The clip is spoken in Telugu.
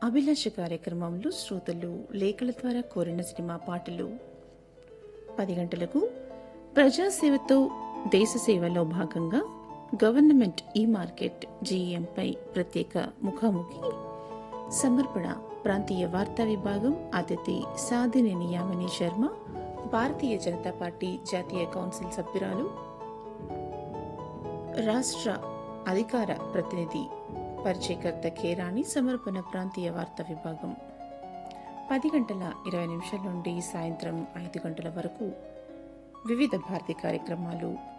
అభిలాష కార్యక్రమంలో శ్రోతలు లేఖల ద్వారా కోరిన సినిమా పాటలు పది గంటలకు ప్రజాసేవతో దేశ సేవలో భాగంగా గవర్నమెంట్ ఈ మార్కెట్ జీఎంపై ప్రత్యేక ముఖాముఖి సమర్పణ ప్రాంతీయ వార్తా విభాగం అతిథి సాధినేని యామిని శర్మ భారతీయ జనతా పార్టీ జాతీయ కౌన్సిల్ సభ్యురాలు రాష్ట్ర అధికార ప్రతినిధి పరిచయకర్త ఖేరాణి సమర్పణ ప్రాంతీయ వార్తా విభాగం పది గంటల ఇరవై నిమిషాల నుండి సాయంత్రం ఐదు గంటల వరకు వివిధ భారతి కార్యక్రమాలు